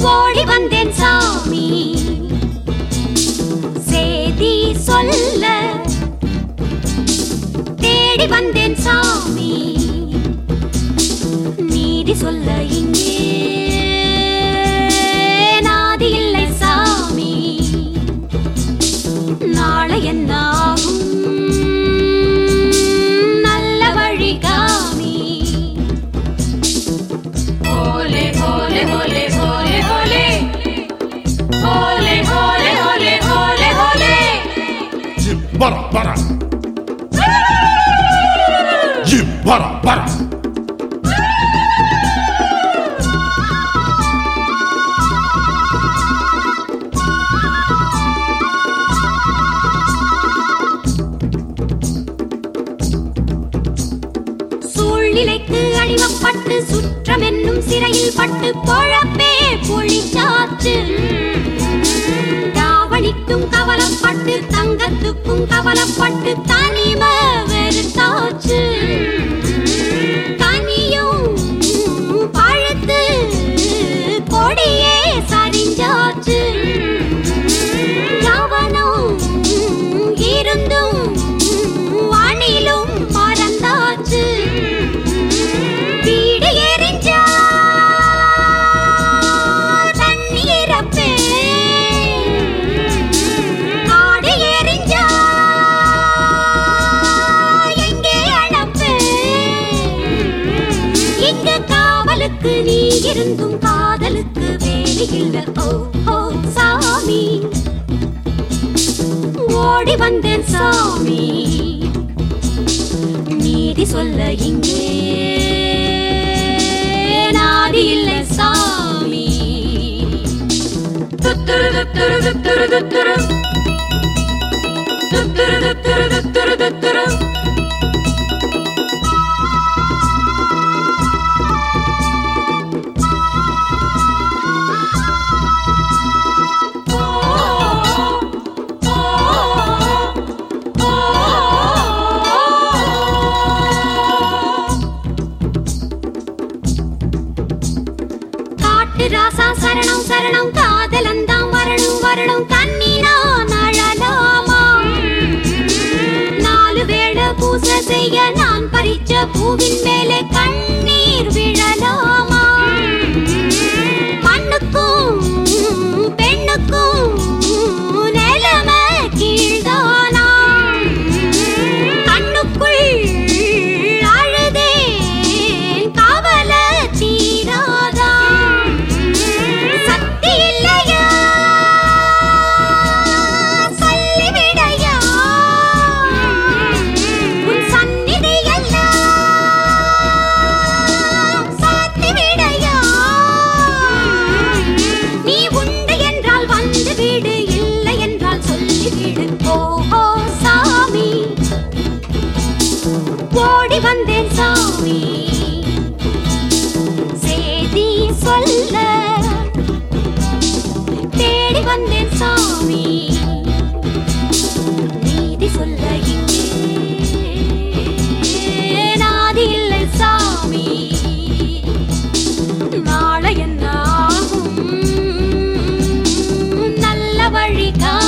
ஓடி வந்தேன் சாமி சேதி சொல்ல தேடி வந்தேன் சாமி நீதி சொல்ல இங்கே நாதி இல்லை சாமி நாளை என்ன ஆகும் நல்ல வழி காமி ஓலே ஓலே ஓலே ஓலே ஓலே ஓலே ஓலே ஓலே ஓலே ஓலே Jibbara bara. Jibbara bara. சூழ்நிலைக்கு அடிமப்பட்டு சுற்றம் என்னும் சிறையில் பட்டு பொழப்பே பொழிச்சாச்சு தாவணிக்கும் கவலைப்பட்டு தங்கத்துக்கும் கவலைப்பட்டு தனிம வெறுத்தாச்சு கனியும் பழுத்து கொடியே சரிஞ்சாச்சு கவனம் இருந்தும் வானிலும் மறந்தாச்சு வீடு எரிஞ்சா தண்ணீரப்பே காடு எரிஞ்சா எங்கே அழப்பே இங்க காவலுக்கு நீ இருந்தும் காதலுக்கு வேலி இல்ல ஓ ஓ சாமி ஓடி வந்தேன் சாமி நீதி சொல்ல இங்கே நாதி இல்லை சாமி துத்துரு துத்துரு துத்துரு துத்துரு துத்துரு துத்துரு துத்துரு துத்துரு காட்டு ராசா சரணம் சரணம் காதலந்தாம் வரணும் வரணும் கண்ணி நான் அழலாமா நாலு வேளை பூசை செய்ய நான் பறிச்ச பூவின் மேலே கண்ணீர் விழலாமா மண்ணுக்கும் பெண்ணுக்கும் நிலைமை கீழ்தானா கண்ணுக்குள் அழுதேன் கவலை தீராதா சக்தி இல்லையா சொல்லிவிடையா உன் சந்நிதி எல்லாம் சாத்திவிடையா நீ உண்டு என்றால் வந்து விடு இல்லை என்றால் சொல்லிவிடு ஓஹோ சாமி ஓடி வந்தேன் சாமி சேதி சொல்ல தேடி வந்தேன் சாமி நீதி சொல்ல இங்கே நாதி இல்லை சாமி நாளை என்ன ஆகும் நல்ல வழி கா